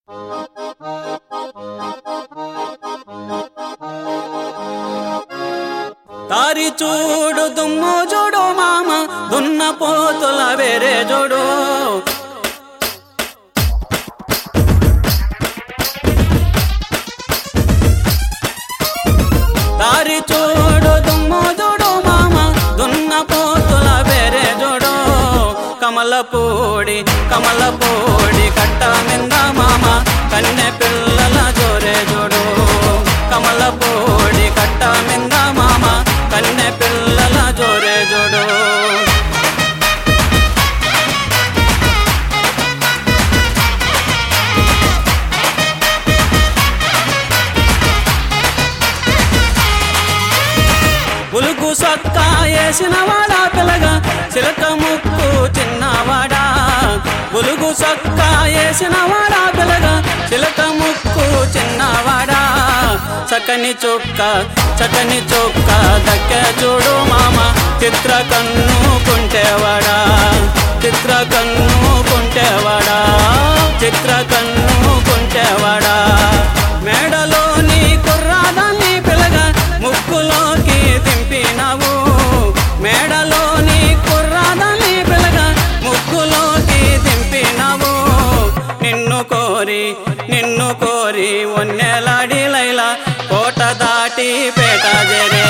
దారి చూడు దుమ్ము చూడు మామ దున్న పోతుల వేరే చూడు దారి చూడు దుమ్ము చూడు మామ దున్న పోతుల వేరే చూడు కమలపూడి కమలపూడి కట్ట మింద మామ కన్నె పిల్లల జోరే చూడు కమలపూడి కట్ట మింద మామ కన్నె పిల్లల జోరే చూడు ఉలుగు సొక్క వేసిన వాడా పిల్లగా చిలక ముక్కు చిన్నవాడా ఉలుగు సొక్క వేసిన వాడా పిల్లగా చిలక ముక్కు చిన్నవాడా చక్కని చొక్క చక్కని చొక్క దక్క చూడు మామ చిత్ర కన్ను కుంటేవాడా చిత్ర కన్ను కుంటేవాడా చిత్ర కన్ను కుంటేవాడా మేడలోని కుర్రాదాన్ని పిల్లగా ముక్కులోకి దింపినావు మేడలోని కుర్రాదాన్ని పిల్లగా ముక్కులోకి దింపినావు నిన్ను కోరి నిన్ను కోరి ఒన్నెలాడి లైలా కోట దాటి పేట జరే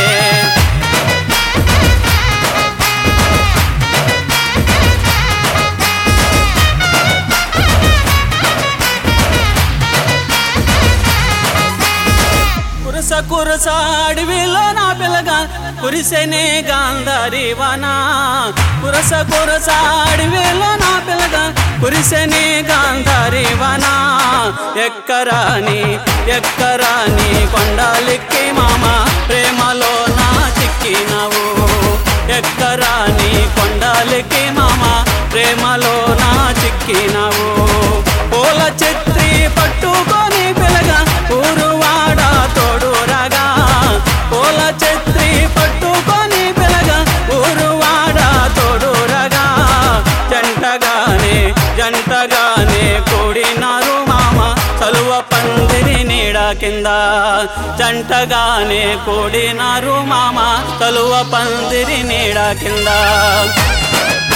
కురస కురస అడవిలో నా పిల్లగా కురిసెనే గాంధారి వానా కురస కురస అడవిలో నా పిల్లగా కురిసెనే గాంధారి వానా ఎక్కరాని ఎక్కరాని కొండాలిక్కి మామ ప్రేమలో నా చిక్కినావు ఎక్కరాని కొండాలిక్కి మామ ప్రేమలో నా చిక్కినావు పూల చిత్రి పట్టుకొని పిల్లగా ఊరువాడ తోడు రాగా పూల చిత్రి పట్టుకొని పిల్లగా ఊరువాడ తోడు రాగా జంటగానే జంటగానే కూడినారు మామ చలువ పందిరి నీడ కింద జంటగానే కూడినారు మామ చలువ పందిరి నీడ కింద